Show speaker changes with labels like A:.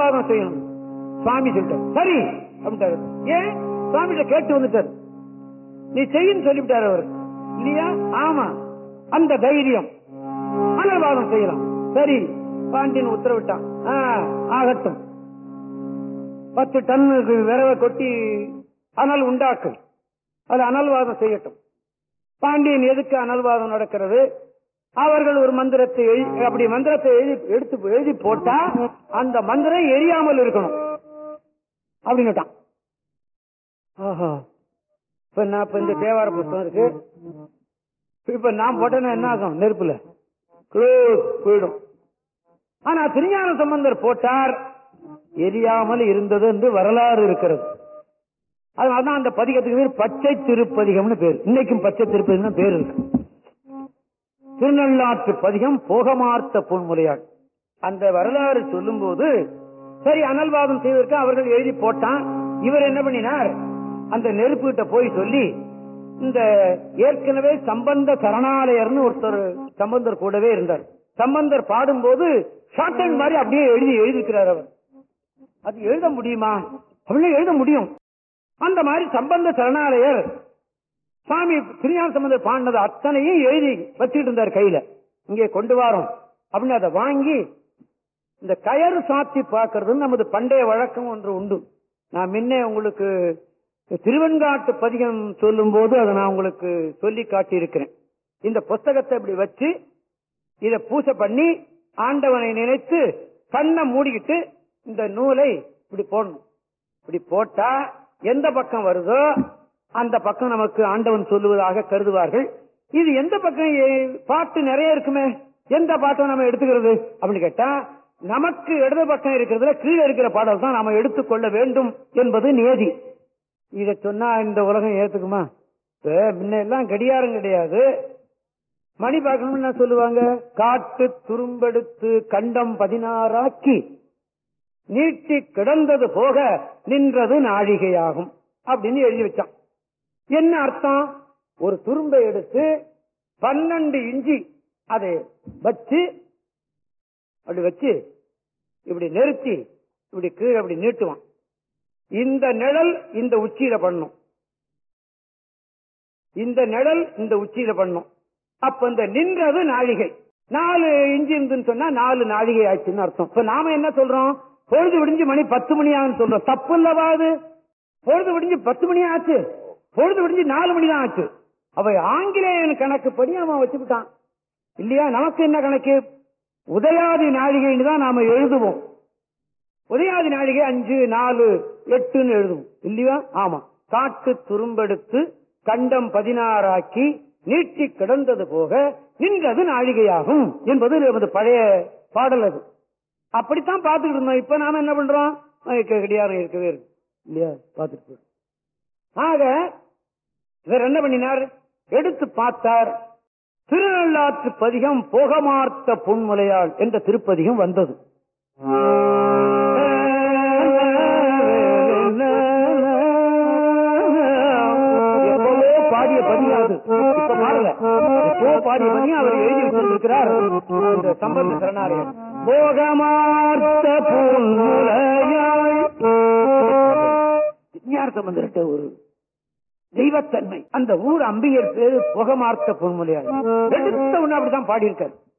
A: அனல்வாதம் செய்யணும் சுவாமி சொல்லிட்டார் சரி அப்படின்ட்டாரு ஏன் சுவாமிகிட்ட கேட்டு வந்துட்டார் நீ செய்யின்னு சொல்லிவிட்டார் அவர் இல்லையா ஆமா அந்த தைரியம் அனல்வாதம் செய்யலாம் சரி பாண்டியன் உத்தரவிட்டான் ஆ, ஆகட்டும் பத்து டன்னுக்கு விரவை கொட்டி அனல் உண்டாக்கு அது அனல்வாதம் செய்யட்டும் பாண்டியன் எதுக்கு அனல்வாதம் நடக்கிறது அவர்கள் ஒரு மந்திரத்தை எழுதி அப்படி மந்திரத்தை எழுதி எடுத்து எழுதி போட்டா அந்த மந்திரம் எரியாமல் இருக்கணும் அப்படின்னுட்டான் ஆஹா இப்ப நான் இப்ப இந்த தேவார புத்தகம் இருக்கு இப்ப நான் போட்டேன்னா என்ன ஆகும் நெருப்புல க்ளோஸ் போயிடும் ஆனா திருஞான சம்பந்தர் போட்டார் எரியாமல் இருந்தது என்று வரலாறு இருக்கிறது அதனாலதான் அந்த பதிகத்துக்கு பேர் பச்சை திருப்பதிகம்னு பேர் இன்னைக்கும் பச்சை திருப்பதிகம் பேர் இருக்கு திருநள்ளாற்று பதிகம் போகமார்த்த பொன்முறையாள் அந்த வரலாறு சொல்லும்போது சரி அனல்வாதம் செய்வதற்கு அவர்கள் எழுதி போட்டான் இவர் என்ன பண்ணினார் அந்த நெருப்பு கிட்ட போய் சொல்லி இந்த ஏற்கனவே சம்பந்த சரணாலயர்னு ஒருத்தர் சம்பந்தர் கூடவே இருந்தார் சம்பந்தர் பாடும்போது ஷார்ட் ஹேண்ட் மாதிரி அப்படியே எழுதி எழுதிக்கிறார் அவர் அது எழுத முடியுமா அப்படின்னு எழுத முடியும் அந்த மாதிரி சம்பந்த சரணாலயர் சுவாமி திருஞான சம்பந்தர் பாடினது அத்தனையும் எழுதி வச்சுட்டு இருந்தார் கையில இங்கே கொண்டு வாரோம் அப்படின்னு அதை வாங்கி இந்த கயறு சாத்தி பார்க்கறதுன்னு நமது பண்டைய வழக்கம் ஒன்று உண்டு நான் முன்னே உங்களுக்கு திருவெண்காட்டு பதிகம் சொல்லும் போது அதை நான் உங்களுக்கு சொல்லி காட்டியிருக்கிறேன் இந்த புஸ்தகத்தை இப்படி வச்சு இத பூசை பண்ணி ஆண்டவனை நினைத்து கண்ணை மூடிக்கிட்டு இந்த நூலை இப்படி போடணும் இப்படி போட்டா எந்த பக்கம் வருதோ அந்த பக்கம் நமக்கு ஆண்டவன் சொல்லுவதாக கருதுவார்கள் இது எந்த பக்கம் ஏ- பாட்டு நிறைய இருக்குமே எந்த பாட்டம் நம்ம எடுத்துக்கிறது அப்படின்னு கேட்டா நமக்கு இடது பக்கம் இருக்கிறதுல கீழே இருக்கிற பாடல் தான் நாம எடுத்துக்கொள்ள வேண்டும் என்பது நியதி இத சொன்னா இந்த உலகம் ஏத்துக்குமா இப்ப முன்ன எல்லாம் கடியாரம் கிடையாது மணி பார்க்கணும்னு என்ன சொல்லுவாங்க காட்டு துரும்பெடுத்து கண்டம் பதினாறாக்கி நீட்டி கிடந்தது போக நின்றது நாழிகையாகும் அப்படின்னு எழுதி வச்சான் என்ன அர்த்தம் ஒரு துரும்பை எடுத்து பன்னெண்டு இஞ்சி அதை வச்சு அப்படி வச்சு இப்படி நிறுத்தி இப்படி கீழே அப்படி நீட்டுவான் இந்த நிழல் இந்த உச்சியில பண்ணும் இந்த நிழல் இந்த உச்சியில பண்ணும் அப்ப இந்த நின்றது நாழிகை நாலு இஞ்சி இருந்துன்னு சொன்னா நாலு நாழிகை ஆச்சுன்னு அர்த்தம் இப்ப நாம என்ன சொல்றோம் பொழுது விடிஞ்சு மணி பத்து மணி ஆகுன்னு சொல்றோம் தப்பு இல்லவா அது பொழுது விடிஞ்சு பத்து மணி ஆச்சு பொழுது விடிஞ்சு நாலு மணி தான் ஆச்சு அவ ஆங்கிலேயன் கணக்குப்படி அவன் வச்சுக்கிட்டான் இல்லையா நமக்கு என்ன கணக்கு உதயாதி நாழிகைன்னு தான் நாம எழுதுவோம் உதயாதி நாழிகை அஞ்சு நாலு எட்டுன்னு எழுதுவோம் இல்லையா ஆமா காட்டு துரும்பெடுத்து கண்டம் பதினாறாக்கி நீட்டி கிடந்தது போக நின்றது நாழிகையாகும் என்பது நமது பழைய பாடல் அது அப்படித்தான் பார்த்துக்கிட்டு இருந்தோம் இப்ப நாம என்ன பண்றோம் அஹ் க- கடியாரம் இருக்கவே இருக்கு இல்லையா பார்த்துட்டு போறோம். ஆக இவர் என்ன பண்ணினார் எடுத்து பார்த்தார் திருநள்ளாற்று பதிகம் போகமார்த்த பொன்முலையாள் என்ற திருப்பதிகம் வந்தது எப்பவோ பாடிய பதியாது இப்ப பாடல எப்போ பாடிய பதியம் அவர் எழுதி வச்சிருக்கிறார் இந்த சம்பந்த சரணாலயம் போகமார்த்த பொன்முலையாள் விஞ்ஞான சம்பந்தர்கிட்ட ஒரு தெய்வத்தன்மை அந்த ஊர் அம்பிகர் பேரு புகமார்த்த பொன்முலையாள் எடுத்த உடனே அப்படிதான் பாடியிருக்காரு